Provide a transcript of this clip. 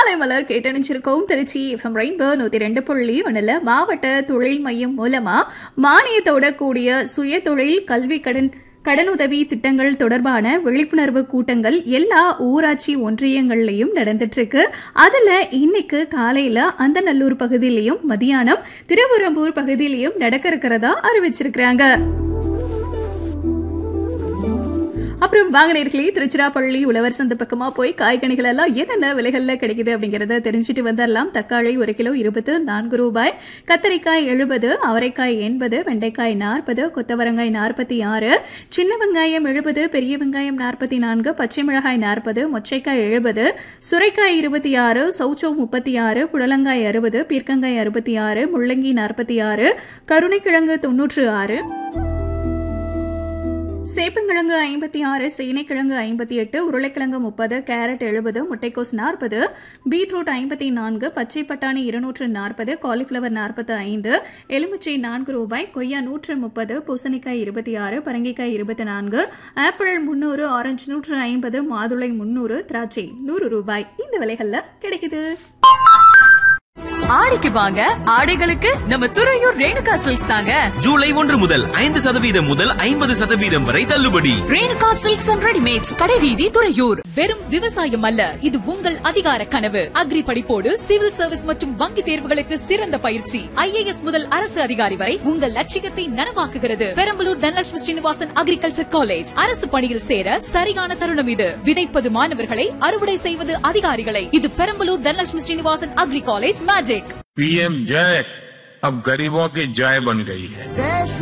மாலை மலர் கேட்டணிச்சிருக்கோம் திருச்சி எஃப்எம் ரெயின்போ நூத்தி ரெண்டு புள்ளி ஒண்ணுல மாவட்ட தொழில் மையம் மூலமா மானியத்தோட கூடிய சுய தொழில் கல்வி கடன் கடனுதவி திட்டங்கள் தொடர்பான விழிப்புணர்வு கூட்டங்கள் எல்லா ஊராட்சி ஒன்றியங்கள்லயும் நடந்துட்டு இருக்கு அதுல இன்னைக்கு காலையில அந்தநல்லூர் பகுதியிலையும் மதியானம் திருவரம்பூர் பகுதியிலையும் நடக்க இருக்கிறதா அறிவிச்சிருக்கிறாங்க அப்புறம் வாங்கினீர்களே திருச்சிராப்பள்ளி உழவர் சந்தை பக்கமா போய் காய்கனிகள் எல்லாம் என்னென்ன விலைகள்ல கிடைக்குது அப்படிங்கறத தெரிஞ்சுட்டு வந்துடலாம் தக்காளி ஒரு கிலோ இருபத்து நான்கு ரூபாய் கத்தரிக்காய் எழுபது அவரைக்காய் எண்பது வெண்டைக்காய் நாற்பது கொத்தவரங்காய் நாற்பத்தி ஆறு சின்ன வெங்காயம் எழுபது பெரிய வெங்காயம் நாற்பத்தி நான்கு பச்சை மிளகாய் நாற்பது மொச்சைக்காய் எழுபது சுரைக்காய் இருபத்தி ஆறு சௌச்சோ முப்பத்தி ஆறு புடலங்காய் அறுபது பீர்க்கங்காய் அறுபத்தி ஆறு முள்ளங்கி நாற்பத்தி ஆறு கருணைக்கிழங்கு தொன்னூற்று ஆறு சேப்பங்கிழங்கு ஐம்பத்தி ஆறு சேனைக்கிழங்கு ஐம்பத்தி எட்டு உருளைக்கிழங்கு முப்பது கேரட் எழுபது முட்டைக்கோஸ் நாற்பது பீட்ரூட் ஐம்பத்தி நான்கு பச்சை பட்டாணி இருநூற்று நாற்பது காலிஃப்ளவர் நாற்பத்து ஐந்து எலுமிச்சை நான்கு ரூபாய் கொய்யா நூற்று முப்பது பூசணிக்காய் இருபத்தி ஆறு பரங்கிக்காய் இருபத்தி நான்கு ஆப்பிள் முன்னூறு ஆரஞ்சு நூற்று ஐம்பது மாதுளை முன்னூறு திராட்சை நூறு ரூபாய் இந்த விலைகள்ல கிடைக்குது ஆடிக்கு வாங்க ஆடைகளுக்கு நம்ம துறையூர் ரேணுகா சில்க்ஸ் தாங்க ஜூலை ஒன்று முதல் ஐந்து சதவீதம் முதல் ஐம்பது சதவீதம் வரை தள்ளுபடி ரேணுகா சில்க்ஸ் அண்ட் ரெடிமேட்ஸ் கடைவீதி துறையூர் வெறும் விவசாயம் அல்ல இது உங்கள் அதிகார கனவு அக்ரி படிப்போடு சிவில் சர்வீஸ் மற்றும் வங்கி தேர்வுகளுக்கு சிறந்த பயிற்சி ஐஏஎஸ் முதல் அரசு அதிகாரி வரை உங்கள் லட்சியத்தை நனவாக்குகிறது பெரம்பலூர் தனலட்சுமி ஸ்ரீனிவாசன் அக்ரிகல்ச்சர் காலேஜ் அரசு பணியில் சேர சரியான தருணம் இது விதைப்பது மாணவர்களை அறுவடை செய்வது அதிகாரிகளை இது Perambalur Dhanalakshmi Srinivasan agri college magic PM जय अब गरीबों की जय बन गई है